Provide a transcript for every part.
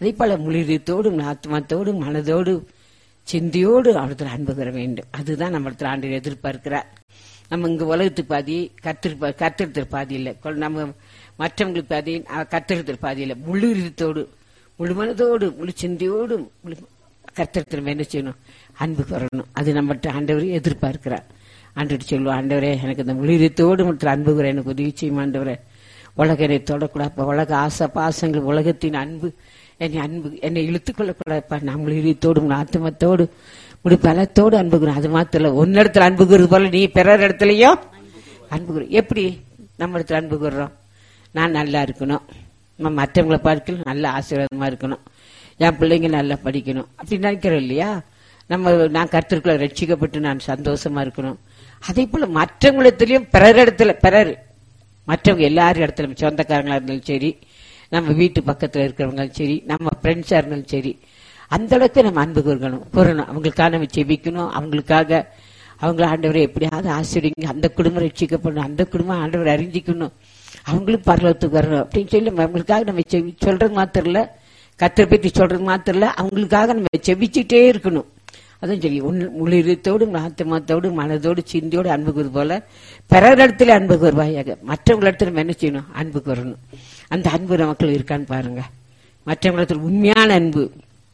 அதே போல முளிரியத்தோடும் ஆத்மாத்தோடும் மனதோடு சிந்தியோடு அவரத்தில் அன்பு பெற வேண்டும் அதுதான் நம்மளத்தில் ஆண்டு எதிர்பார்க்கிறார் நம்ம இங்க உலகத்துக்கு பாதி கத்திரு கத்திரத்தில் பாதி இல்லை கொ- நம்ம மற்றவங்களுக்கு பாதி கத்திரத்தில் பாதி இல்லை முழு இதயத்தோடு முழு மனதோடு முழு சிந்தியோடு முழு கத்திரத்தில் என்ன செய்யணும் அன்பு வரணும் அது நம்மகிட்ட ஆண்டவர் எதிர்பார்க்கிறார் ஆண்டவர் சொல்லுவோம் ஆண்டவரே எனக்கு இந்த முழு இதயத்தோடு மட்டும் அன்பு கூற எனக்கு உதவி செய்யும் ஆண்டவரே உலக என்னை தொடக்கூடாது அப்ப உலக ஆசை பாசங்கள் உலகத்தின் அன்பு என்னை அன்பு என்னை இழுத்துக் கொள்ளக்கூடாதுப்பா நம்ம இதயத்தோடு ஆத்மத்தோடு முடி பலத்தோடு அன்பு கூறும் அது மாத்திரம் இல்ல உன்னிடத்துல அன்பு கூறுறது போல நீ பிறர் இடத்துலயும் அன்பு கூறு எப்படி நம்ம இடத்துல அன்பு கூறுறோம் நான் நல்லா இருக்கணும் நம்ம மற்றவங்களை பார்க்கல நல்ல ஆசீர்வாதமா இருக்கணும் என் பிள்ளைங்க நல்லா படிக்கணும் அப்படி நினைக்கிறோம் இல்லையா நம்ம நான் கருத்திற்குள்ள ரட்சிக்கப்பட்டு நான் சந்தோஷமா இருக்கணும் அதே போல மற்றவங்களிடத்திலயும் பிறர் இடத்துல பிறர் மற்றவங்க எல்லாரும் இடத்துல சொந்தக்காரங்களா இருந்தாலும் சரி நம்ம வீட்டு பக்கத்துல இருக்கிறவங்களும் சரி நம்ம ஃப்ரெண்ட்ஸா இருந்தாலும் சரி அந்த அளவுக்கு நம்ம அன்பு கூறணும் கூறணும் அவங்களுக்காக நம்ம செபிக்கணும் அவங்களுக்காக அவங்கள ஆண்டவரை எப்படியாவது ஆசிரியங்க அந்த குடும்பம் ரட்சிக்கப்படணும் அந்த குடும்பம் ஆண்டவர் அறிஞ்சிக்கணும் அவங்களும் பரலத்துக்கு வரணும் அப்படின்னு சொல்லி நம்ம அவங்களுக்காக நம்ம செவி சொல்றது மாத்திரம் இல்ல கத்தரை பற்றி சொல்றது மாத்திரம் இல்ல அவங்களுக்காக நம்ம செபிச்சுட்டே இருக்கணும் அதான் சரி முழு இதயத்தோடு ஆத்மாத்தோடு மனதோடு சிந்தியோடு அன்பு கூறு போல பிறர் இடத்துல அன்பு கூறுவாயாக மற்றவங்க இடத்துல நம்ம என்ன செய்யணும் அன்பு கூறணும் அந்த அன்பு நமக்குள்ள இருக்கான்னு பாருங்க மற்றவங்க இடத்துல உண்மையான அன்பு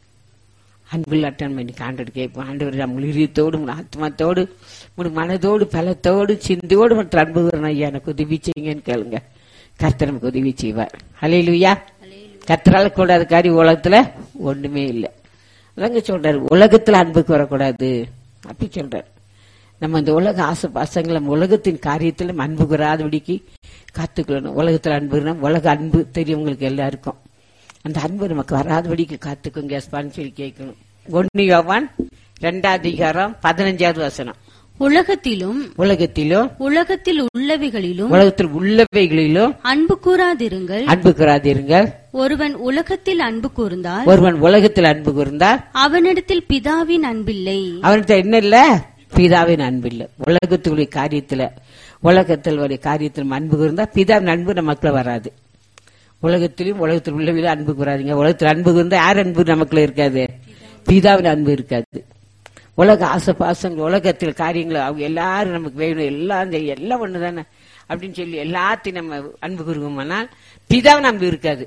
அன்பில்லாட்டம் பண்ணி ஆண்டவர் கேட்போம் ஆண்டவர் நம்ம இதயத்தோடு உன் ஆத்மாத்தோடு உன் மனதோடு பலத்தோடு சிந்தியோடு மற்றும் அன்பு கூறணும் ஐயா எனக்கு உதவி செய்யுங்கன்னு கேளுங்க கர்த்தர் நமக்கு உதவி செய்வார் ஹalleluya கர்த்தரால கூடாத காரியம் உலகத்துல ஒண்ணுமே இல்லை அதாங்க சொல்றாரு உலகத்துல அன்புக்கு வரக்கூடாது அப்படி சொல்றாரு நம்ம இந்த உலக ஆசை பாசங்களை நம்ம உலகத்தின் காரியத்துல நம்ம அன்பு கூறாதபடிக்கு காத்துக்கொள்ளணும் உலகத்துல அன்புனா உலக அன்பு தெரியும் உங்களுக்கு எல்லாருக்கும் அந்த அன்பு நமக்கு வராதபடிக்கு காத்துக்குங்க எஸ்பான்னு சொல்லி கேட்கணும் ஒன்னு யோவான் ரெண்டாவது அதிகாரம் பதினஞ்சாவது வசனம் உலகத்திலும் உலகத்திலும் உலகத்தில் உள்ளவைகளிலும் உலகத்தில் உள்ளவைகளிலும் அன்பு கூறாதிருங்கள் அன்பு கூறாதீர்கள் ஒருவன் உலகத்தில் அன்பு கூர்ந்தால் ஒருவன் உலகத்தில் அன்பு கூர்ந்தால் அவனிடத்தில் பிதாவின் அன்பில்லை அவன்கிட்ட என்ன இல்ல பிதாவின் அன்பு இல்ல உலகத்துடைய காரியத்துல உலகத்தில் ஒரு காரியத்தில் அன்பு கூர்ந்தா பிதாவின் அன்பு நமக்குள்ள வராது உலகத்திலும் உலகத்தில் உள்ளவில அன்பு கூறாதீங்க உலகத்தில் அன்பு கூர்ந்தா யார் அன்பு நமக்குள்ள இருக்காது பிதாவின் அன்பு இருக்காது உலக ஆசை பாசங்கள் உலகத்தில் காரியங்கள் அவங்க எல்லாரும் நமக்கு வேணும் எல்லாம் செய்ய- எல்லாம் ஒண்ணுதானே அப்படின்னு சொல்லி எல்லாத்தையும் நம்ம அன்பு கூறுவோம்னால் பிதாவின் அன்பு இருக்காது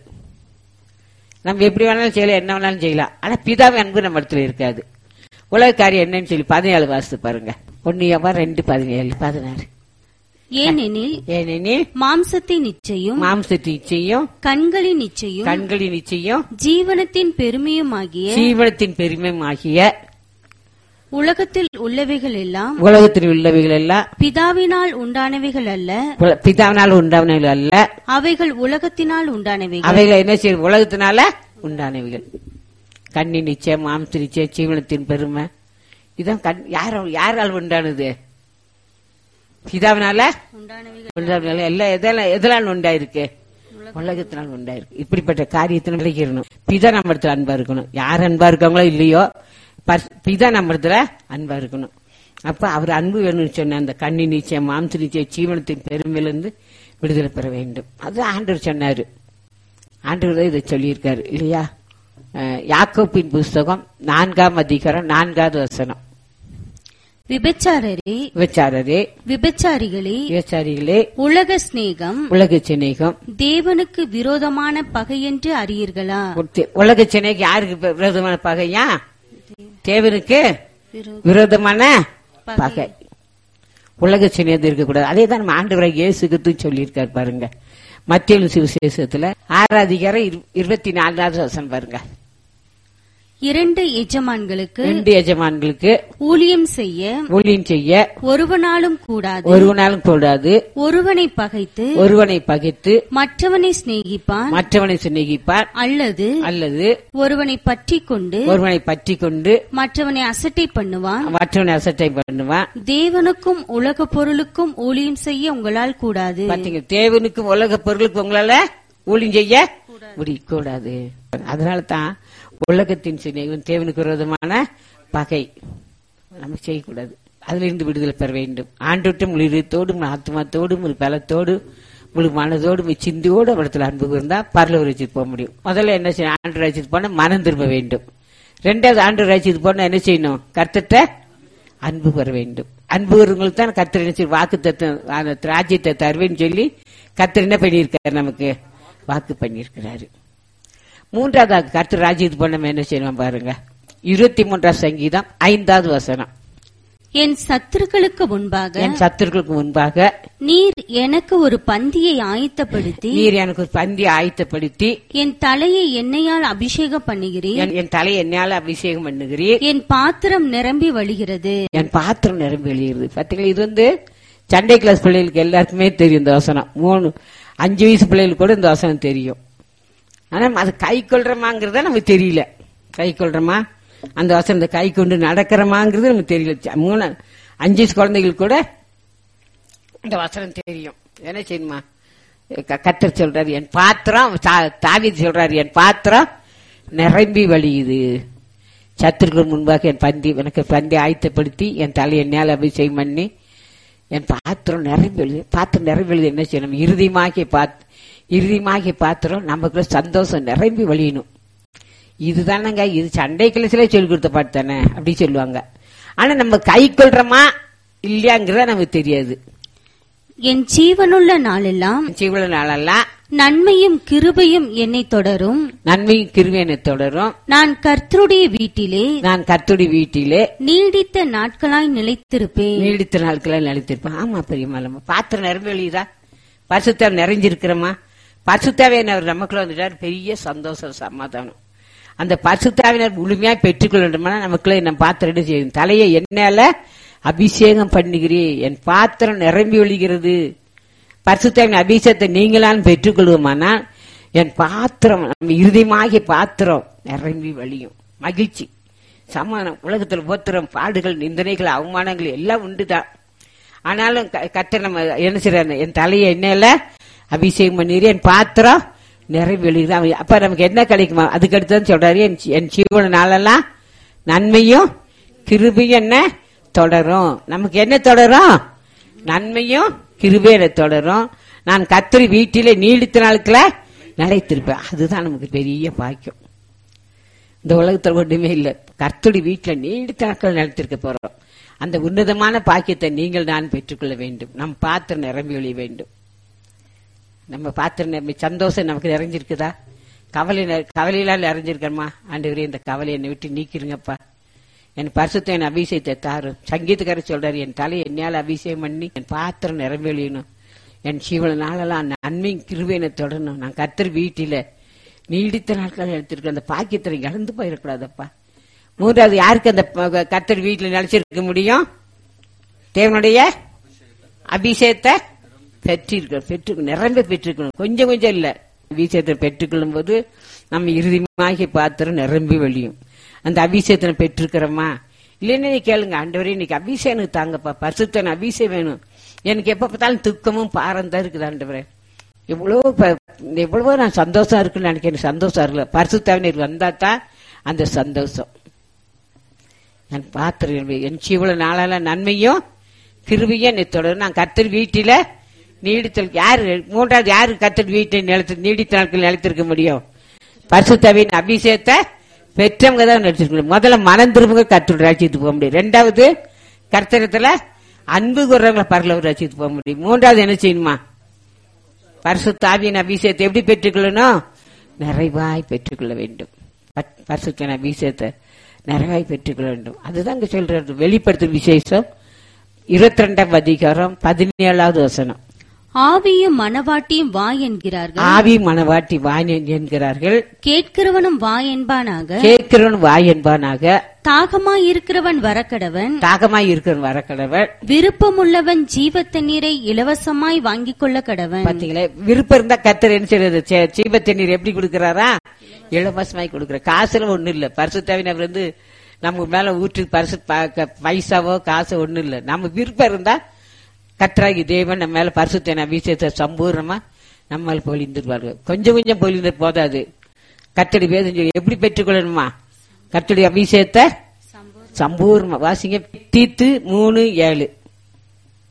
நம்ம எப்படி வேணாலும் செய்யலாம் என்ன வேணாலும் செய்யலாம் ஆனா பிதாவின் அன்பு நம்ம இடத்துல இருக்காது உலக காரியம் என்னன்னு சொல்லி பதினேழு வாசித்து பாருங்க ஒன்னு ரெண்டு பதினேழு பதினாறு ஏனெனில் ஏனெனில் மாம்சத்தின் நிச்சயம் மாம்சத்தின் நிச்சயம் கண்களின் நிச்சயம் கண்களின் நிச்சயம் ஜீவனத்தின் பெருமையுமாகிய ஜீவனத்தின் பெருமையும் ஆகிய உலகத்தில் உள்ளவைகள் எல்லாம் உலகத்தில் உள்ளவைகள் எல்லாம் பிதாவினால் உண்டானவைகள் அல்ல உல- பிதாவினால் உண்டானவைகள் அல்ல அவைகள் உலகத்தினால் உண்டானவைகள் அவைகள் என்ன செய்யும் உலகத்தினால உண்டானவைகள் கண்ணின் நிச்சயம் மாம்ச நிச்சயம் ஜீவனத்தின் பெருமை இதான் கண் யார யாரால் உண்டானது பிதாவினால உண்டானவைகள் உண்டானவைகள் எல்லாம் எதெல்லாம் எதெல்லாம் உண்டாயிருக்கு உலகத்தினால் உண்டாயிருக்கு இப்படிப்பட்ட காரியத்தில் விளைக்கிறணும் பிதா நம்ம இடத்துல அன்பா இருக்கணும் யார் அன்பா இருக்காங்களோ இல்லையோ பஸ்- பிதா நம்ம இடத்துல அன்பா இருக்கணும் அப்ப அவர் அன்பு வேணும்னு சொன்ன அந்த கண்ணி நிச்சயம் மாம்ச நிச்சயம் ஜீவனத்தின் பெருமையிலிருந்து விடுதலை பெற வேண்டும் அது ஆண்டவர் சொன்னாரு ஆண்டவர் தான் இதை சொல்லியிருக்காரு இல்லையா அஹ், யாக்கோப்பின் புஸ்தகம் நான்காம் அதிகாரம் நான்காவது வசனம் விபச்சாரரே விபச்சாரரே விபச்சாரிகளே விபச்சாரிகளே உலக சிநேகம் உலக சிநேகம் தேவனுக்கு விரோதமான பகை என்று அறியீர்களா உலக சினைக்கு யாருக்கு இப்ப விரோதமான பகையா தேவனுக்கு விரோ- விரோதமான பகை. பகை உலக சினையது இருக்கக்கூடாது அதே தான் நம்ம ஆண்டவராக இயேசுக்கு சொல்லியிருக்காரு பாருங்க மத்திய சுவிசேஷத்துல ஆறாம் அதிகாரம் இரு- இருபத்தி நாலாவது வசனம் பாருங்க இரண்டு எஜமான்களுக்கு ரெண்டு எஜமான்களுக்கு ஊழியம் செய்ய ஊழியம் செய்ய ஒருவனாலும் கூடாது ஒருவனாலும் கூடாது ஒருவனை பகைத்து ஒருவனை பகைத்து மற்றவனை சிநேகிப்பான் மற்றவனை சிநேகிப்பார் அல்லது அல்லது ஒருவனை பற்றி கொண்டு ஒருவனை பற்றி கொண்டு மற்றவனை அசட்டை பண்ணுவான் மற்றவனை அசட்டை பண்ணுவான் தேவனுக்கும் உலக பொருளுக்கும் ஊழியம் செய்ய உங்களால் கூடாது பாத்தீங்க தேவனுக்கும் உலக பொருளுக்கு உங்களால ஊழியம் செய்ய முடியக்கூடாது அதனால தான் உலகத்தின் சிநேகம் தேவனுக்கு விரோதமான பகை நம்ம செய்யக்கூடாது அதுல இருந்து விடுதலை பெற வேண்டும் ஆண்டோட்டும் இதயத்தோடும் ஆத்மாத்தோடும் ஒரு பலத்தோடு உங்களுக்கு மனதோடு சிந்தியோடு இடத்துல அன்பு இருந்தா பரலூர் வச்சுட்டு போக முடியும் முதல்ல என்ன செய்யணும் ஆண்டு ராஜ்யத்துக்கு போனா மனம் திரும்ப வேண்டும் ரெண்டாவது ஆண்டு ராஜ்யத்துக்கு போனா என்ன செய்யணும் கர்த்தட்ட அன்பு பெற வேண்டும் அன்பு பெறவங்களுக்கு தான் கர்த்தர் என்ன செய்ய வாக்கு தத்துவம் ராஜ்யத்தை தருவேன்னு சொல்லி கர்த்தர் என்ன பண்ணியிருக்காரு நமக்கு வாக்கு பண்ணியிருக்கிறாரு மூன்றாவது கர்த்தர் ராஜ்யத்துக்கு போன நம்ம என்ன செய்யணும் பாருங்க இருபத்தி மூன்றாம் சங்கீதம் ஐந்தாவது வசனம் என் சத்துருக்களுக்கு முன்பாக என் சத்துருக்களுக்கு முன்பாக நீர் எனக்கு ஒரு பந்தியை ஆயத்தப்படுத்தி நீர் எனக்கு ஒரு பந்தி ஆயத்தப்படுத்தி என் தலையை எண்ணெயால் அபிஷேகம் பண்ணுகிறீர் என் என் தலை என்னால அபிஷேகம் பண்ணுகிறீர் என் பாத்திரம் நிரம்பி வழிகிறது என் பாத்திரம் நிரம்பி வெளியிடுது பாத்தீங்களா இது வந்து சண்டே கிளாஸ் பிள்ளைகளுக்கு எல்லாருக்குமே தெரியும் இந்த வசனம் மூணு அஞ்சு வயசு பிள்ளைகளுக்கு கூட இந்த வசனம் தெரியும் ஆனா அது கை கொள்றமாங்கிறத நமக்கு தெரியல கை கொள்றமா அந்த வசனத்தை கை கொண்டு நடக்கிறமாங்கிறது நமக்கு தெரியல ச- மூணு அஞ்சு வயசு குழந்தைகளுக்கு கூட இந்த வசனம் தெரியும் என்ன செய்யுமா க- கர்த்தர் சொல்றாரு என் பாத்திரம் தா- தாவீது சொல்றாரு என் பாத்திரம் நிரம்பி வழியுது சத்துருக்கள் முன்பாக என் பந்தி எனக்கு பந்தி ஆயத்தப்படுத்தி என் தலை என்னால் அபிஷேகம் பண்ணி என் பாத்திரம் நிரம்பி எழுது பாத்திரம் நிரம்பி எழுது என்ன செய்யணும் இறுதியமாகிய பாத் இறுதியமாகிய பாத்திரம் நமக்குள்ள சந்தோஷம் நிரம்பி வழியணும் இதுதானங்க இது சண்டை கிளசிலே சொல்லி கொடுத்த பாட்டு தானே அப்படி சொல்லுவாங்க ஆனா நம்ம கை கொள்றோமா இல்லையாங்கிறத நமக்கு தெரியாது என் ஜீவனுள்ள நாளெல்லாம் சிவள நாளெல்லாம் நன்மையும் கிருபையும் என்னை தொடரும் நன்மையும் கிருவேனை தொடரும் நான் கர்த்தருடைய வீட்டிலே நான் கத்துடி வீட்டிலே நீடித்த நாட்களாய் நிலைத்திருப்பேன் நீடித்த நாட்களை நிலைத்திருப்பேன் ஆமா பெரியம்மா பாத்திரம் நிரம்பி எழுதா பசுத்தாவை நிறைஞ்சிருக்கிறோமா பசுத்தாவியனர் நமக்குள்ள வந்துட்டார் பெரிய சந்தோஷம் சமாதானம் அந்த பசுத்தாவினர் முழுமையா பெற்றுக்கொள்ள வேண்டுமானா நமக்குள்ள நம்ம பாத்திரம் என்ன செய்யும் தலையை என்னால அபிஷேகம் பண்ணுகிறேன் என் பாத்திரம் நிரம்பி ஒழிகிறது பரிசுத்தாவின் அபிஷேகத்தை நீங்களான் பெற்றுக்கொள்வோமானால் என் பாத்திரம் நம்ம இறுதியமாகிய பாத்திரம் நிரம்பி வழியும் மகிழ்ச்சி சமாதானம் உலகத்தில் போத்திரம் பாடுகள் நிந்தனைகள் அவமானங்கள் எல்லாம் உண்டுதான் ஆனாலும் க- கர்த்தர் நம்ம என்ன செய்யறாரு என் தலையை எண்ணெயில அபிஷேகம் பண்ணிடு என் பாத்திரம் நிறைவு எழுதுது அவன் அப்ப நமக்கு என்ன கிடைக்குமா அதுக்கு அடுத்து சொல்றாரு என் ஜீ- என் ஜீவன நாளெல்லாம் நன்மையும் கிருபையும் என்ன தொடரும் நமக்கு என்ன தொடரும் நன்மையும் கிருபையில தொடரும் நான் கத்திரி வீட்டிலே நீடித்த நாட்கள நிலைத்திருப்பேன் அதுதான் நமக்கு பெரிய பாக்கியம் இந்த உலகத்துல ஒண்ணுமே இல்ல கர்த்தடி வீட்டுல நீடித்த நாட்கள் நிலைத்திருக்க போறோம் அந்த உன்னதமான பாக்கியத்தை நீங்கள் நான் பெற்றுக்கொள்ள வேண்டும் நம் பாத்திரம் நிரம்பி ஒழிய வேண்டும் நம்ம பாத்திரம் நிரம்பி சந்தோஷம் நமக்கு நிறைஞ்சிருக்குதா கவலை நெ- கவலையிலால் நிறைஞ்சிருக்கமா ஆண்டவரே இந்த கவலை என்னை விட்டு நீக்கிருங்கப்பா என் பரிசுத்த என் அபிஷேகத்தை தாரும் சங்கீதக்காரர் சொல்றாரு என் தலை என்னால் அபிஷேகம் பண்ணி என் பாத்திரம் நிரம்பி ஒழியணும் என் சீவன நாளெல்லாம் நன்மை கிருவேனை தொடரணும் நான் கத்தர் வீட்டில நீடித்த நாட்கள் எடுத்திருக்க அந்த பாக்கியத்தை இழந்து போயிடக்கூடாதப்பா மூன்றாவது யாருக்கு அந்த ப- கர்த்தர் வீட்டில் நிலைச்சிருக்க முடியும் தேவனுடைய அபிஷேகத்தை பெற்றிருக்கணும் பெற்று நிரம்ப பெற்றுக்கணும் கொஞ்சம் கொஞ்சம் இல்ல அபிஷேகத்தை பெற்றுக்கொள்ளும் போது நம்ம இறுதியாகி பாத்திரம் நிரம்பி வழியும் அந்த அபிஷேகத்தை பெற்றிருக்கிறோமா இல்லைன்னு நீ கேளுங்க ஆண்டவரே இன்னைக்கு அபிஷேகம் எனக்கு தாங்கப்பா பரிசுத்தன் அபிஷேகம் வேணும் எனக்கு எப்ப பார்த்தாலும் துக்கமும் பாரம் தான் இருக்குது ஆண்டவரே எவ்வளவு ப- எவ்வளவோ நான் சந்தோஷம் இருக்குன்னு நினைக்கிறேன் சந்தோஷம் இருக்குல்ல பரிசுத்தாவினர் வந்தா தான் அந்த சந்தோஷம் நான் பாத்திரம் என் சீவள நாளால நன்மையும் கிருபையும் என்னை தொடரும் நான் கத்தர் வீட்டில நீடித்தல் யாரு மூன்றாவது யாரு கத்தர் வீட்டை நிலத்து நீடித்த நாட்கள் நிலைத்திருக்க முடியும் பரிசுத்தாவின் அபிஷேகத்தை பெற்றவங்க தான் நினைச்சிருக்க முடியும் முதல்ல மனம் திரும்புங்க கத்தோட ராஜ்யத்துக்கு போக முடியும் ரெண்டாவது கர்த்தரத்துல அன்பு கூறவங்களை பரலவர் ராஜ்யத்துக்கு போக முடியும் மூன்றாவது என்ன செய்யணுமா பரிசுத்தாவியின் அபிஷேகத்தை எப்படி பெற்றுக்கொள்ளணும் நிறைவாய் பெற்றுக்கொள்ள வேண்டும் பட்- பரிசுத்தன் அபிஷேகத்தை நிறைவாய் பெற்றுக்கொள்ள வேண்டும் அதுதான் இங்க சொல்றது வெளிப்படுத்தும் விசேஷம் இருபத்தி ரெண்டாம் அதிகாரம் பதினேழாவது வசனம் ஆவியும் மனவாட்டியும் வா என்கிறார்கள் ஆவி மனவாட்டி வாய் என்கிறார்கள் கேட்கிறவனும் வா என்பானாக கேட்கிறவன் வாய் என்பானாக தாகமாய் இருக்கிறவன் வரக்கடவன் தாகமாய் இருக்கிறவன் வரக்கடவன் விருப்பமுள்ளவன் ஜீவ தண்ணீரை இலவசமாய் வாங்கிக் கொள்ள கடவன் பாத்தீங்களா விருப்பம் இருந்தா கத்தர் என்ன செய்யறது சே- சீப தண்ணீர் எப்படி கொடுக்கறாரா இலவசமாய் கொடுக்கற காசுல ஒண்ணும் இல்ல பரிசுத்தாவின் அவர் வந்து நம்ம மேல ஊற்று பரிசு ப- க- பைசாவோ காசோ ஒண்ணும் இல்ல நம்ம விருப்பம் இருந்தா கத்தராகி தேவன் நம்ம மேல பரிசுத்தன அபிஷேகத்தை சம்பூர்ணமா நம்ம பொழிந்துருவார்கள் கொஞ்சம் கொஞ்சம் பொழிந்து போதாது கத்தடி வேதம் சொல்லி எப்படி பெற்றுக்கொள்ளணுமா கத்தடி அபிஷேகத்தை சம்பூர்ணமா வாசிங்க தீத்து மூணு ஏழு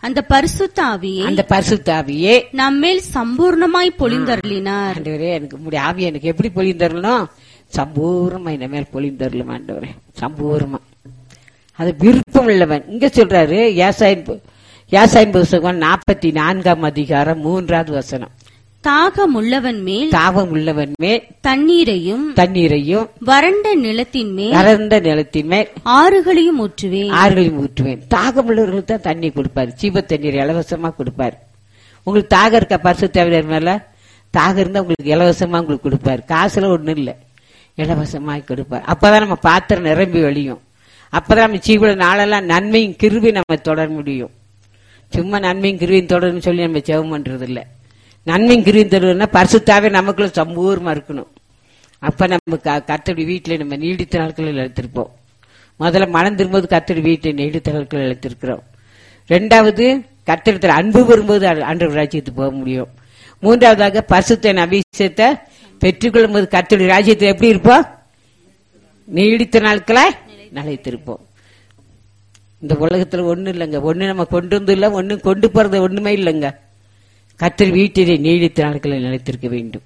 அந்த பரிசுத்த ஆவியை அந்த பரிசுத்தாவியே நம்மேல் சம்பூர்ணமாய் பொழிந்தருளினார் ஆண்டவரே எனக்கு உங்களுடைய ஆவி எனக்கு எப்படி பொழிந்தரணும் சம்பூர்ணமா இந்த மேல் பொழிந்தரலும் ஆண்டவரே சம்பூர்ணமா அது விருப்பம் உள்ளவன் இங்க சொல்றாரு யாசாயின் பு- யாசாயின் புஸ்தகம் நாற்பத்தி நான்காம் அதிகாரம் மூன்றாவது வசனம் தாகம் உள்ளவன் மேல் தாவம் உள்ளவன் மேல் தண்ணீரையும் தண்ணீரையும் வறண்ட நிலத்தின் மேல் கலர்ந்த நிலத்தின் மேல் ஆறுகளையும் ஊற்றுவேன் ஆறுகளையும் ஊற்றுவேன் தாகம் உள்ளவர்களுக்கு தான் தண்ணி கொடுப்பாரு சீவ தண்ணீர் இலவசமா கொடுப்பாரு உங்களுக்கு தாகம் இருக்க பரிசு தேவையான மேல தாகம் இருந்தா உங்களுக்கு இலவசமா உங்களுக்கு கொடுப்பாரு காசுல ஒண்ணும் இல்ல இலவசமாய் கொடுப்பார் அப்பதான் நம்ம பாத்திரம் நிரம்பி வழியும் அப்பதான் நம்ம ஜீவன நாளெல்லாம் நன்மையும் கிருவி நம்ம தொடர முடியும் சும்மா நன்மையும் கிருவியும் தொடருன்னு சொல்லி நம்ம ஜெபம் பண்றது இல்ல நன்மையும் கிருவியும் தொடருன்னா பரிசுத்தாவே நமக்குள்ள சம்பூர்மா இருக்கணும் அப்ப நம்ம க- கர்த்தருடைய வீட்டுல நம்ம நீடித்த நாட்களில் எடுத்திருப்போம் முதல்ல மனம் திரும்பும்போது கர்த்தருடைய வீட்டை நீடித்த நாட்களில் எடுத்திருக்கிறோம் ரெண்டாவது கர்த்தரத்தில் அன்பு வரும்போது அன்று ராஜ்யத்துக்கு போக முடியும் மூன்றாவதாக பரிசுத்த அபிஷேகத்தை பெற்றுக்கொள்ளும் போது கர்த்தருடைய ராஜ்யத்தில் எப்படி இருப்போம் நீடித்த நாட்களை நிலைத்திருப்போம் இந்த உலகத்துல ஒண்ணு இல்லைங்க ஒண்ணு நம்ம கொண்டு வந்து இல்ல ஒண்ணு கொண்டு போறது ஒண்ணுமே இல்லைங்க கத்தர் வீட்டிலே நீடித்த நாட்களை நிலைத்திருக்க வேண்டும்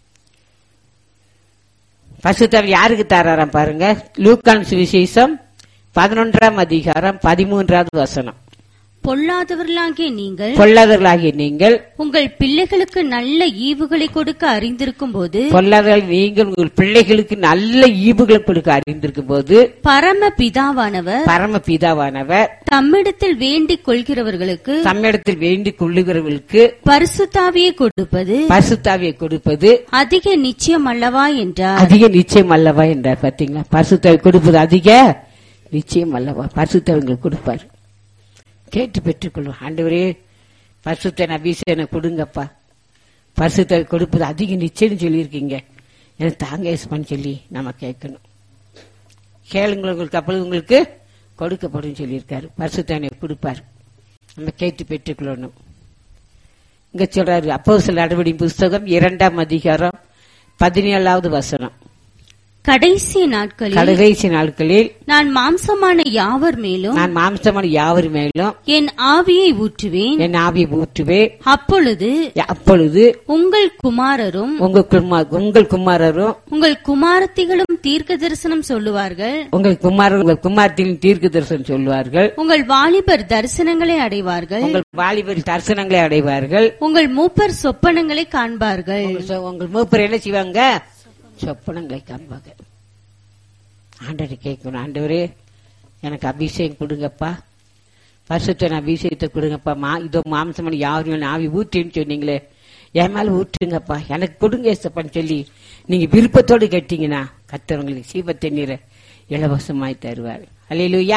பசுத்தாவி யாருக்கு தாராராம் பாருங்க லூக்கான் சுவிசேஷம் பதினொன்றாம் அதிகாரம் பதிமூன்றாவது வசனம் பொல்லாதவர்களாகிய நீங்கள் பொல்லாதவர்களாகிய நீங்கள் உங்கள் பிள்ளைகளுக்கு நல்ல ஈவுகளை கொடுக்க அறிந்திருக்கும் போது பொல்லாதவர்கள் நீங்கள் உங்கள் பிள்ளைகளுக்கு நல்ல ஈவுகளை கொடுக்க அறிந்திருக்கும் போது பரம பிதாவானவர் பரம பிதாவானவர் தம்மிடத்தில் வேண்டிக் கொள்கிறவர்களுக்கு தம்மிடத்தில் வேண்டிக் கொள்ளுகிறவர்களுக்கு பரிசுத்தாவியை கொடுப்பது பரிசுத்தாவியை கொடுப்பது அதிக நிச்சயம் அல்லவா என்றார் அதிக நிச்சயம் அல்லவா என்றார் பாத்தீங்களா பரிசுத்தாவி கொடுப்பது அதிக நிச்சயம் அல்லவா பரிசுத்தவங்களுக்கு கொடுப்பார் கேட்டு பெற்றுக்கொள்வோம் ஆண்டவரே பரிசுத்தன் அபிஷேகம் கொடுங்கப்பா பரிசுத்தாவி கொடுப்பது அதிக நிச்சயம் சொல்லியிருக்கீங்க எனக்கு தாங்க ஏசுப்பான்னு சொல்லி நம்ம கேட்கணும் கேளுங்கள் உங்களுக்கு அப்பொழுது உங்களுக்கு கொடுக்கப்படும் சொல்லியிருக்காரு பரிசுத்தானை கொடுப்பார் நம்ம கேட்டு பெற்றுக்கொள்ளணும் இங்க சொல்றாரு அப்போ சில நடவடிக்கை புஸ்தகம் இரண்டாம் அதிகாரம் பதினேழாவது வசனம் கடைசி நாட்களில் கடைசி நாட்களில் நான் மாம்சமான யாவர் மேலும் நான் மாம்சமான யாவர் மேலும் என் ஆவியை ஊற்றுவேன் என் ஆவியை ஊற்றுவே அப்பொழுது அப்பொழுது உங்கள் குமாரரும் உங்கள் குமார் உங்கள் குமாரரும் உங்கள் குமாரத்திகளும் தீர்க்க தரிசனம் சொல்லுவார்கள் உங்கள் குமாரர் உங்கள் குமாரத்தின் தீர்க்க தரிசனம் சொல்வார்கள் உங்கள் வாலிபர் தரிசனங்களை அடைவார்கள் உங்கள் வாலிபர் தரிசனங்களை அடைவார்கள் உங்கள் மூப்பர் சொப்பனங்களை காண்பார்கள் உங்கள் சொ- உங்கள் மூப்பர் என்ன செய்வாங்க சொப்பனங்களை காண்பாங்க ஆண்டவரை கேட்கணும் ஆண்டவரே எனக்கு அபிஷேகம் கொடுங்கப்பா பரிசுத்தன் அபிஷேகத்தை கொடுங்கப்பா மா இதோ மாம்சமணி யாரும் ஆவி ஊற்றின்னு சொன்னீங்களே என் மேல ஊற்றுங்கப்பா எனக்கு கொடுங்க ஏசப்பான்னு சொல்லி நீங்க விருப்பத்தோடு கேட்டீங்கன்னா கர்த்தர் உங்களுக்கு சீப தண்ணீரை இலவசமாய் தருவார் அல்லேலூயா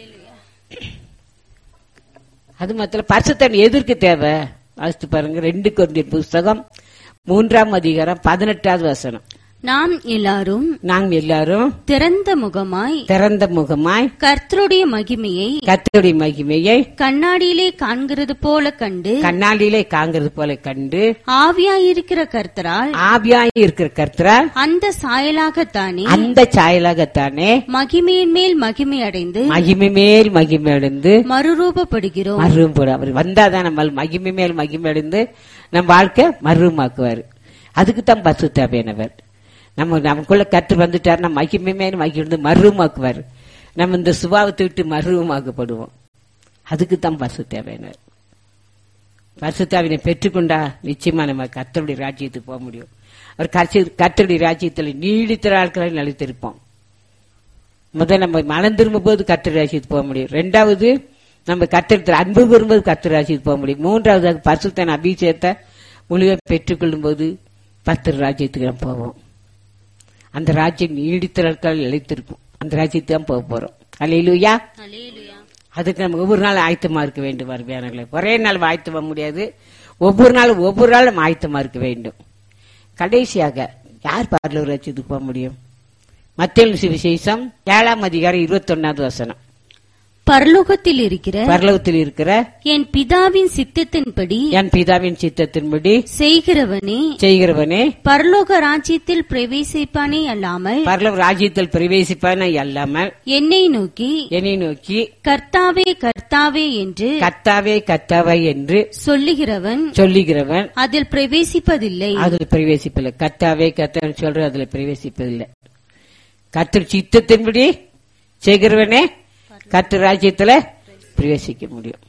அது மாத்திரம் பரிசுத்தன் எதற்கு தேவை வாசித்து பாருங்க ரெண்டு கொண்டின் புஸ்தகம் மூன்றாம் அதிகாரம் பதினெட்டாவது வசனம் நாம் எல்லாரும் நாங்கள் எல்லாரும் திறந்த முகமாய் திறந்த முகமாய் கர்த்தருடைய மகிமையை கர்த்தருடைய மகிமையை கண்ணாடியிலே காண்கிறது போல கண்டு கண்ணாடியிலே காங்கிறது போல கண்டு ஆவியாயிருக்கிற கர்த்தரால் ஆவியாய் இருக்கிற கர்த்தரால் அந்த சாயலாகத்தானே அந்த சாயலாகத்தானே மகிமையின் மேல் மகிமை அடைந்து மகிமை மேல் மகிமை அடைந்து மறுரூபப்படுகிறோம் மருவம் போட அவர் வந்தாதான் நம்ம மகிமை மேல் மகிமை அடைந்து நம்ம வாழ்க்கை மருவமாக்குவார் அதுக்கு தான் பசு தேவையானவர் நம்ம நமக்குள்ள கற்று வந்துட்டார் நம்ம மகிமை மேல் மகிழ்ந்து மருவமாக்குவார் நம்ம இந்த சுபாவத்தை விட்டு மருவமாக்கப்படுவோம் அதுக்கு தான் பசு தேவையானவர் பரிசுத்தாவினை பெற்றுக்கொண்டா நிச்சயமா நம்ம கர்த்தருடைய ராஜ்யத்துக்கு போக முடியும் அவர் கர்த்த- கர்த்தருடைய ராஜ்யத்தில் நீடித்த நாட்களை நிலைத்திருப்போம் முதல் நம்ம மனம் திரும்பும் போது கர்த்தர் ராஜ்யத்துக்கு போக முடியும் ரெண்டாவது நம்ம கர்த்தரத்தில் அன்பு பெறும்போது கர்த்தர் ராஜ்யத்துக்கு போக முடியும் மூன்றாவது பரிசுத்தன் அபிஷேகத்தை முழுவதும் பெற்றுக்கொள்ளும் போது பத்தர் ராஜ்யத்துக்கு நம்ம போவோம் அந்த ராஜ்யம் நீடித்த நாட்கள் நிலைத்திருக்கும் அந்த ராஜ்யத்துக்கு தான் போக போறோம் அலையிலுயா அதுக்கு நம்ம ஒவ்வொரு நாள் ஆயத்தமா இருக்க வேண்டும் அருமையானங்களே ஒரே நாள் ஆயத்தமா முடியாது ஒவ்வொரு நாளும் ஒவ்வொரு நாளும் ஆயத்தமா இருக்க வேண்டும் கடைசியாக யார் பார்லர் ராஜ்யத்துக்கு போக முடியும் மத்திய சுவிசேஷம் ஏழாம் அதிகாரம் இருபத்தொன்னாவது வசனம் பரலோகத்தில் இருக்கிற பரலோகத்தில் இருக்கிற என் பிதாவின் சித்தத்தின்படி என் பிதாவின் சித்தத்தின்படி செய்கிறவனே செய்கிறவனே பரலோக ராஜ்யத்தில் பிரவேசிப்பானே அல்லாமல் பரலோக ராஜ்யத்தில் பிரவேசிப்பான அல்லாமல் என்னை நோக்கி என்னை நோக்கி கர்த்தாவே கர்த்தாவே என்று கத்தாவே கத்தாவை என்று சொல்லுகிறவன் சொல்லுகிறவன் அதில் பிரவேசிப்பதில்லை அதுல பிரவேசிப்பில்லை கத்தாவே கத்தான்னு சொல்ற அதுல பிரவேசிப்பதில்லை கத்தர் சித்தத்தின்படி செய்கிறவனே கத்து ராஜ்யத்துல பிரவேசிக்க முடியும்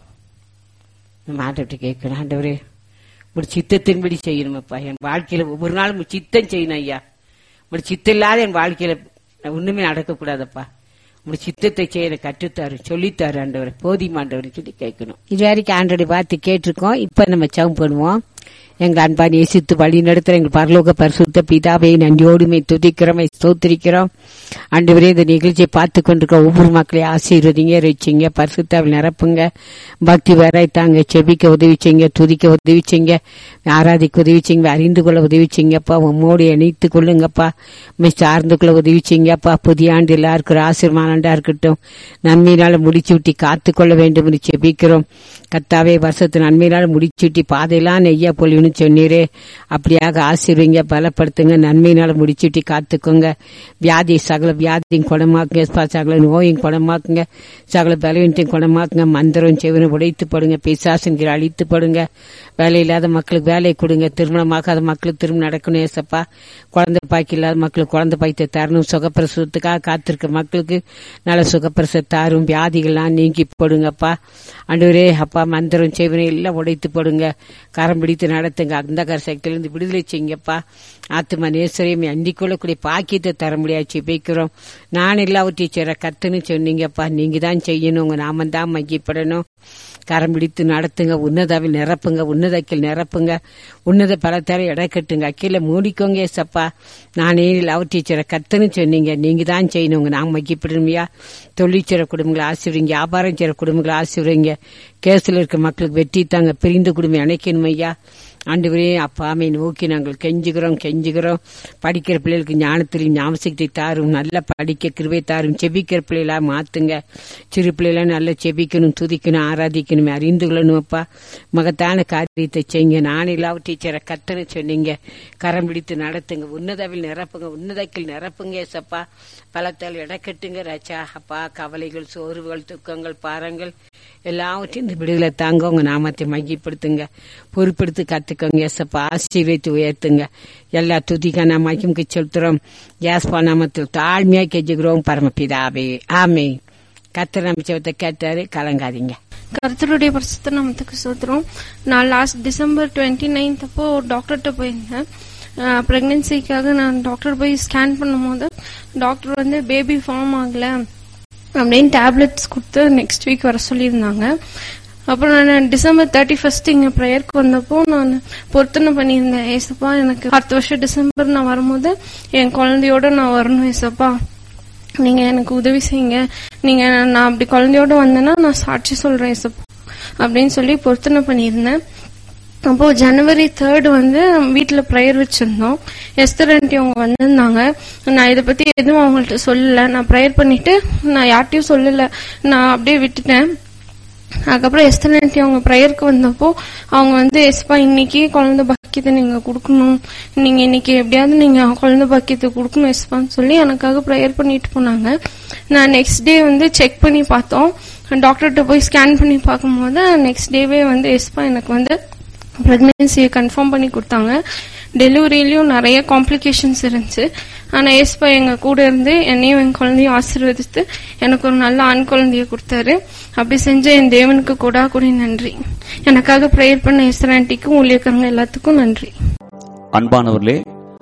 நம்ம ஆண்டவர்கிட்ட கேட்கணும் ஆண்டவரே ஒரு சித்தத்தின்படி செய்யணுமப்பா என் வாழ்க்கையில ஒவ்வொரு நாளும் உம் சித்தம் செய்யணும் ஐயா ஒரு சித்தம் இல்லாத என் வாழ்க்கையில நான் ஒண்ணுமே நடக்கக்கூடாதப்பா உங்க சித்தத்தை செய்ய கற்றுத்தாரு சொல்லித்தாரு ஆண்டவர் போதியும் ஆண்டவர் சொல்லி கேட்கணும் இது வரைக்கும் ஆண்டோட பார்த்து கேட்டிருக்கோம் இப்ப நம்ம சவம் பண்ணுவோம் எங்க அன்பா நேசித்து வழி நடத்துற எங்கள் பரலோக பரிசுத்த பிதாவை நன்றியோடுமை துதிக்கிறோமை ஸ்தோத்திரிக்கிறோம் ஆண்டவரே இந்த நிகழ்ச்சியை பார்த்து கொண்டிருக்க ஒவ்வொரு மக்களையும் ஆசீர்வதிங்க ரசிங்க பரிசுத்தாவில் நிரப்புங்க பக்தி வரைத்தாங்க செபிக்க உதவி செய்யுங்க துதிக்க உதவி செய்யுங்க ஆராதிக்க உதவி செய்யுங்க அறிந்து கொள்ள உதவி செய்யுங்கப்பா உம்மோடு இணைத்து கொள்ளுங்கப்பா உம்மை சார்ந்து கொள்ள உதவி செய்யுங்கப்பா புதிய ஆண்டு எல்லாருக்கும் ஒரு ஆசீர்வாதண்டா இருக்கட்டும் நன்மையினால முடிச்சு விட்டி காத்துக்கொள்ள வேண்டும் என்று செபிக்கிறோம் கத்தாவே வருஷத்து நன்மையினால முடிச்சு விட்டி பாதையெல்லாம் நெய்யா பொழிவுன்னு சொன்னீரே அப்படியாக ஆசீர்வீங்க பலப்படுத்துங்க நன்மையினால முடிச்சு விட்டி காத்துக்கோங்க வியாதி சகல வியாதியும் குணமாக்குங்க ஸ்பா, சகல நோயும் குணமாக்குங்க சகல பலவீனத்தையும் குணமாக்குங்க மந்திரம் செவனும் உடைத்து படுங்க பிசாசுங்கிற அழித்து படுங்க வேலை இல்லாத மக்களுக்கு வேலை கொடுங்க திருமணமாகாத மக்களுக்கு திருமணம் நடக்கணும் ஏசப்பா குழந்தை பாக்கி இல்லாத மக்களுக்கு குழந்தை பாய்த்த தரணும் சுகப்பிரசவத்துக்காக காத்திருக்க மக்களுக்கு நல்ல சுகப்பிரசவ தாரும் வியாதிகள்லாம் நீங்கி போடுங்கப்பா அன்றுவரே அப்பா மந்திரம் செய்வனை எல்லாம் உடைத்து போடுங்க கரம் பிடித்து நடத்துங்க அந்த சக்தியிலிருந்து விடுதலை செய்யுங்கப்பா ஆத்மா நேசரையும் அண்டிக் கொள்ளக்கூடிய பாக்கியத்தை தர முடியாது ஜெபிக்கிறோம் நான் எல்லாவற்றையும் செய்ற கத்துன்னு சொன்னீங்கப்பா நீங்க தான் செய்யணும் உங்க நாமம் தான் மையப்படணும் கரம் பிடித்து நடத்துங்க உன்னதாவில் நிரப்புங்க உன்னதக்கில் நிரப்புங்க உன்னத பலத்தார எடை கட்டுங்க அக்கீழ மூடிக்கோங்க ஏசப்பா நானே எல்லாவற்றையும் செய்ற கத்துன்னு சொன்னீங்க நீங்க தான் செய்யணும் உங்க நாம் மையப்படணுமையா தொழிற்சிற குடும்பங்களை ஆசிரியங்க வியாபாரம் செய்யற குடும்பங்களை ஆசிரியங்க கேஸ்ல இருக்க மக்களுக்கு வெற்றி தாங்க பிரிந்த குடும்பம் இணைக்கணும் ஐயா ஆண்டவரே அப்பாமை நோக்கி நாங்கள் கெஞ்சுகிறோம் கெஞ்சுகிறோம் படிக்கிற பிள்ளைகளுக்கு ஞானத்திலையும் ஞாபகத்தை தாரும் நல்ல படிக்க கிருவை தாரும் செபிக்கிற பிள்ளைகளா மாத்துங்க சிறு பிள்ளைகள நல்லா செபிக்கணும் துதிக்கணும் ஆராதிக்கணும் அறிந்து கொள்ளணும் அப்பா மகத்தான காரியத்தை செய்யுங்க நான் இல்லாவ டீச்சரை கத்தனை சொன்னீங்க கரம் பிடித்து நடத்துங்க உன்னதவில் நிரப்புங்க உன்னதக்கில் நிரப்புங்க ஏசப்பா பலத்தால் இடக்கட்டுங்க ராச்சா அப்பா கவலைகள் சோர்வுகள் துக்கங்கள் பாரங்கள் எல்லாவற்றையும் இந்த விடுதலை தாங்க உங்க நாமத்தை மையப்படுத்துங்க பொறுப்படுத்தி கத்துக்கோங்க ஏசப்பா ஆசீர்வதித்து உயர்த்துங்க எல்லா துதிக்க நாம் மகிமுக்கு செலுத்துறோம் யாஸ்பா நாமத்தில் தாழ்மையா கெஞ்சுகிறோம் பரமபிதாவே ஆமே கத்திர நம்பிச்சவத்தை கேட்டாரு கலங்காதீங்க கர்த்தருடைய பரிசுத்த நாமத்துக்கு சோத்திரம் நான் லாஸ்ட் டிசம்பர் டுவெண்ட்டி நைன்த் அப்போ டாக்டர்கிட்ட போயிருந்தேன் ப்ரெக்னென்சிக்காக நான் டாக்டர் போய் ஸ்கேன் பண்ணும்போது டாக்டர் வந்து பேபி ஃபார்ம் ஆகல அப்படின்னு டேப்லெட்ஸ் கொடுத்து நெக்ஸ்ட் வீக் வர சொல்லியிருந்தாங்க அப்புறம் நான் டிசம்பர் தேர்ட்டி ஃபர்ஸ்ட் இங்க ப்ரேயருக்கு வந்தப்போ நான் பொருத்தனை பண்ணியிருந்தேன் ஏசப்பா எனக்கு அடுத்த வருஷம் டிசம்பர் நான் வரும்போது என் குழந்தையோட நான் வரணும் ஏசப்பா நீங்க எனக்கு உதவி செய்யுங்க நீங்க நான் அப்படி குழந்தையோட வந்தேன்னா நான் சாட்சி சொல்றேன் ஏசப்பா அப்படின்னு சொல்லி பொருத்தனை பண்ணியிருந்தேன் அப்போ ஜனவரி தேர்ட் வந்து வீட்டுல ப்ரேயர் வச்சிருந்தோம் எஸ்தர் ஆண்டி அவங்க வந்திருந்தாங்க நான் இதை பத்தி எதுவும் அவங்கள்ட்ட சொல்லல நான் ப்ரேயர் பண்ணிட்டு நான் யார்ட்டையும் சொல்லல நான் அப்படியே விட்டுட்டேன் அதுக்கப்புறம் எஸ்தர் ஆண்டி அவங்க ப்ரேயருக்கு வந்தப்போ அவங்க வந்து எஸ்பா இன்னைக்கு குழந்தை பாக்கியத்தை நீங்க கொடுக்கணும் நீங்க இன்னைக்கு எப்படியாவது நீங்க குழந்தை பாக்கியத்தை கொடுக்கணும் எஸ்பான்னு சொல்லி எனக்காக ப்ரேயர் பண்ணிட்டு போனாங்க நான் நெக்ஸ்ட் டே வந்து செக் பண்ணி பார்த்தோம் டாக்டர்கிட்ட போய் ஸ்கேன் பண்ணி பார்க்கும்போது நெக்ஸ்ட் டேவே வந்து எஸ்பா எனக்கு வந்து பிரெக்னன்சியை கன்ஃபார்ம் பண்ணி கொடுத்தாங்க டெலிவரியிலயும் நிறைய காம்ப்ளிகேஷன்ஸ் இருந்துச்சு ஆனா ஏஸ்பா எங்க கூட இருந்து என்னையும் என் குழந்தையும் ஆசீர்வதித்து எனக்கு ஒரு நல்ல ஆண் குழந்தைய கொடுத்தாரு அப்படி செஞ்ச என் தேவனுக்கு கூட கூட நன்றி எனக்காக ப்ரேயர் பண்ண எஸ்தர் ஆண்டிக்கும் ஊழியக்காரங்க எல்லாத்துக்கும் நன்றி அன்பானவர்களே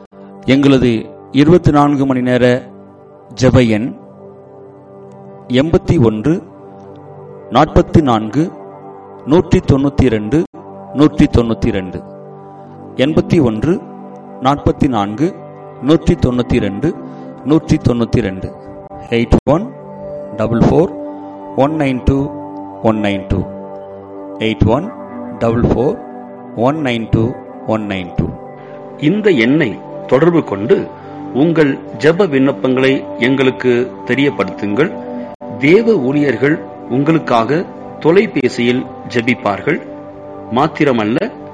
எங்களது இருபத்தி நான்கு மணி நேர ஜெப எண் எண்பத்தி ஒன்று நாற்பத்தி நான்கு நூற்றி தொண்ணூத்தி இரண்டு நூற்றி தொண்ணூத்தி ரெண்டு எண்பத்தி ஒன்று நாற்பத்தி நான்கு நூற்றி தொண்ணூத்தி ரெண்டு நூற்றி தொண்ணூத்தி ரெண்டு eight one double four one nine two one nine two eight one double four one nine two one nine two இந்த எண்ணை தொடர்பு கொண்டு உங்கள் ஜெப விண்ணப்பங்களை எங்களுக்கு தெரியப்படுத்துங்கள் தேவ ஊழியர்கள் உங்களுக்காக தொலைபேசியில் ஜெபிப்பார்கள் மாத்திரமல்ல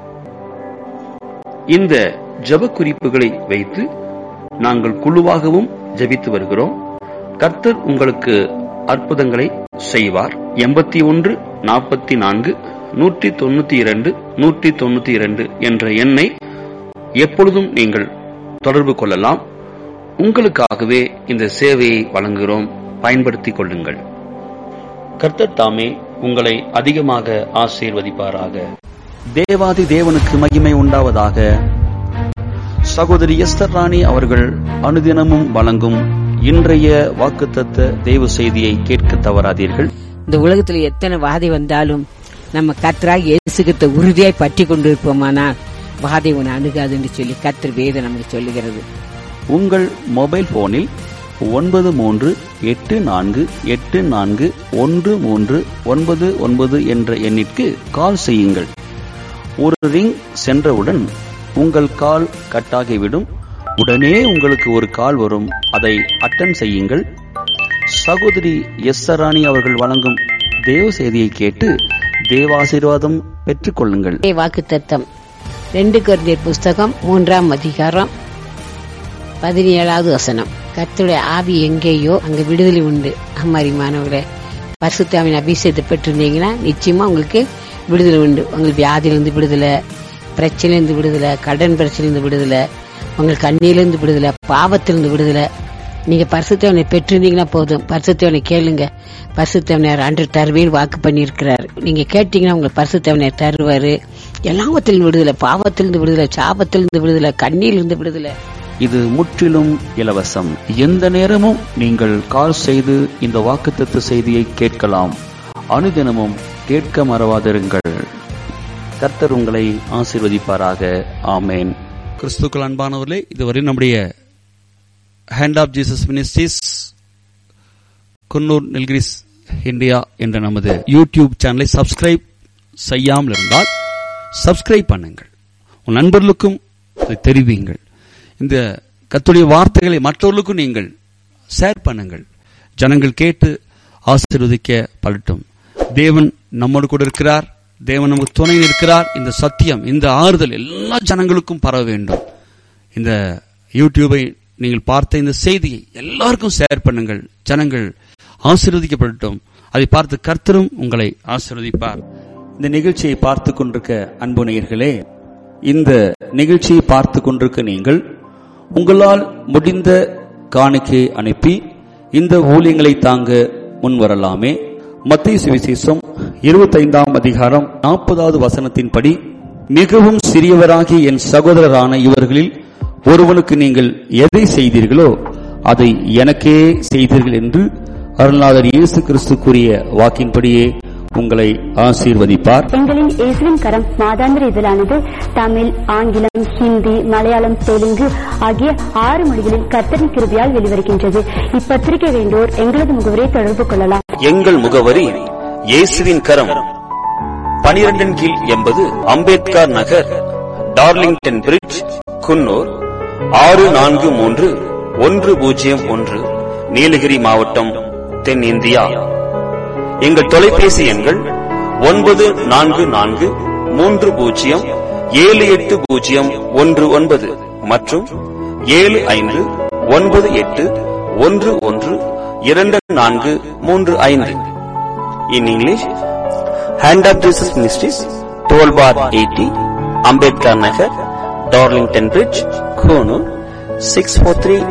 இந்த ஜெப குறிப்புகளை வைத்து நாங்கள் குழுவாகவும் ஜெபித்து வருகிறோம் கர்த்தர் உங்களுக்கு அற்புதங்களை செய்வார் எண்பத்தி ஒன்று நாற்பத்தி நான்கு நூற்றி தொண்ணூத்தி இரண்டு நூற்றி தொண்ணூத்தி இரண்டு என்ற எண்ணை எப்பொழுதும் நீங்கள் தொடர்பு கொள்ளலாம் உங்களுக்காகவே இந்த சேவையை வழங்குகிறோம் பயன்படுத்திக் கொள்ளுங்கள் கர்த்தர் தாமே உங்களை அதிகமாக ஆசீர்வதிப்பாராக தேவாதி தேவனுக்கு மகிமை உண்டாவதாக சகோதரி எஸ்தர் ராணி அவர்கள் அனுதினமும் வழங்கும் இன்றைய வாக்குத்தத்த தேவ செய்தியை கேட்க தவறாதீர்கள் இந்த உலகத்துல எத்தனை வாதை வந்தாலும் நம்ம கத்தராக இயேசுகிட்ட உறுதியாய் பற்றி கொண்டிருப்போமானால் வாதை உன்னை அணுகாதுன்னு சொல்லி கத்தர் வேதம் நமக்கு சொல்லுகிறது உங்கள் மொபைல் போனில் ஒன்பது மூன்று எட்டு நான்கு எட்டு நான்கு ஒன்று மூன்று ஒன்பது ஒன்பது என்ற எண்ணிற்கு கால் செய்யுங்கள் ஒரு ரிங் சென்றவுடன் உங்கள் கால் கட்டாகிவிடும் உடனே உங்களுக்கு ஒரு கால் வரும் அதை அட்டன் செய்யுங்கள் சகோதரி எஸ் ராணி அவர்கள் வழங்கும் தேவ செய்தியை கேட்டு தேவாசீர்வாதம் பெற்றுக்கொள்ளுங்கள் வாக்கு தத்தம் ரெண்டு கொரிந்தியர் புஸ்தகம் மூன்றாம் அதிகாரம் பதினேழாவது வசனம் கர்த்தருடைய ஆவி எங்கேயோ அங்க விடுதலை உண்டு அம்மாரிமானவர்களே பரிசுத்தாவின் அபிஷேகத்தை பெற்றிருந்தீங்கன்னா நிச்சயமா உங்களுக்கு விடுதலை உண்டு உங்களுக்கு வியாதியிலிருந்து விடுதலை பிரச்சனையிலிருந்து விடுதலை கடன் பிரச்சனையிலிருந்து விடுதலை உங்களுக்கு கண்ணியிலிருந்து விடுதலை பாவத்திலிருந்து விடுதலை நீங்க பரிசுத்தவனை பெற்றிருந்தீங்கன்னா போதும் பரிசுத்தவனை கேளுங்க பரிசுத்தவனர் அன்று தருவேன் வாக்கு பண்ணியிருக்கிறார் நீங்க கேட்டீங்கன்னா உங்களுக்கு பரிசுத்தவனர் தருவாரு எல்லாவத்திலிருந்து விடுதலை பாவத்திலிருந்து விடுதலை சாபத்திலிருந்து விடுதலை கண்ணியிலிருந்து விடுதலை இது முற்றிலும் இலவசம் எந்த நேரமும் நீங்கள் கால் செய்து இந்த வாக்குத்தத்த செய்தியை கேட்கலாம் அனுதினமும் கேட்க மறவாதிருங்கள் கர்த்தர் உங்களை ஆசீர்வதிப்பாராக ஆமேன் கிறிஸ்துக்கள் அன்பானவர்களே இதுவரை நம்முடைய hand of Jesus ministries Coonoor Nilgiris India என்ற நமது யூடியூப் சேனலை சப்ஸ்கிரைப் செய்யாமல் இருந்தால் சப்ஸ்கிரைப் பண்ணுங்கள் உன் நண்பர்களுக்கும் இதை தெரிவியுங்கள் இந்த கத்துடைய வார்த்தைகளை மற்றவர்களுக்கும் நீங்கள் ஷேர் பண்ணுங்கள் ஜனங்கள் கேட்டு ஆசீர்வதிக்க படட்டும் தேவன் நம்மோடு கூட இருக்கிறார் தேவன் நமக்கு துணை இருக்கிறார் இந்த சத்தியம் இந்த ஆறுதல் எல்லா ஜனங்களுக்கும் பரவ வேண்டும் இந்த யூடியூபை நீங்கள் பார்த்த இந்த செய்தியை எல்லாருக்கும் ஷேர் பண்ணுங்கள் ஜனங்கள் ஆசீர்வதிக்கப்படட்டும் அதை பார்த்து கர்த்தரும் உங்களை ஆசீர்வதிப்பார் இந்த நிகழ்ச்சியை பார்த்து கொண்டிருக்க அன்பு நேயர்களே இந்த நிகழ்ச்சியை பார்த்து கொண்டிருக்க நீங்கள் உங்களால் முடிந்த காணிக்கை அனுப்பி இந்த ஊழியங்களை தாங்க முன்வரலாமே மத்திய சுவிசேஷம் இருபத்தைந்தாம் அதிகாரம் நாற்பதாவது வசனத்தின்படி மிகவும் சிறியவராகிய என் சகோதரரான இவர்களில் ஒருவனுக்கு நீங்கள் எதை செய்தீர்களோ அதை எனக்கே செய்தீர்கள் என்று அருள்நாதர் இயேசு கிறிஸ்து கூறிய வாக்கின்படியே உங்களை ஆசீர்வதிப்பார் எங்களின் இயேசுவின் கரம் மாதாந்திர இதழானது தமிழ் ஆங்கிலம் ஹிந்தி மலையாளம் தெலுங்கு ஆகிய ஆறு மொழிகளில் கர்த்தரின் கிருபையால் வெளிவருகின்றது இப்பத்திரிகை வேண்டோர் எங்களது முகவரை தொடர்பு கொள்ளலாம் எங்கள் முகவரி இயேசுவின் கரம் பனிரெண்டின் கீழ் எண்பது அம்பேத்கர் நகர் டார்லிங்டன் பிரிட்ஜ் குன்னூர் ஆறு நான்கு மூன்று ஒன்று பூஜ்ஜியம் ஒன்று நீலகிரி மாவட்டம் தென்னிந்தியா எங்கள் தொலைபேசி எண்கள் ஒன்பது நான்கு நான்கு மூன்று பூஜ்ஜியம் ஏழு எட்டு பூஜ்ஜியம் ஒன்று ஒன்பது மற்றும் ஏழு ஐந்து ஒன்பது எட்டு ஒன்று ஒன்று இரண்டு நான்கு மூன்று ஐந்து in English hand of Jesus ministries toll bar eighty Ambedkar Nagar Darlington bridge Coonoor six four three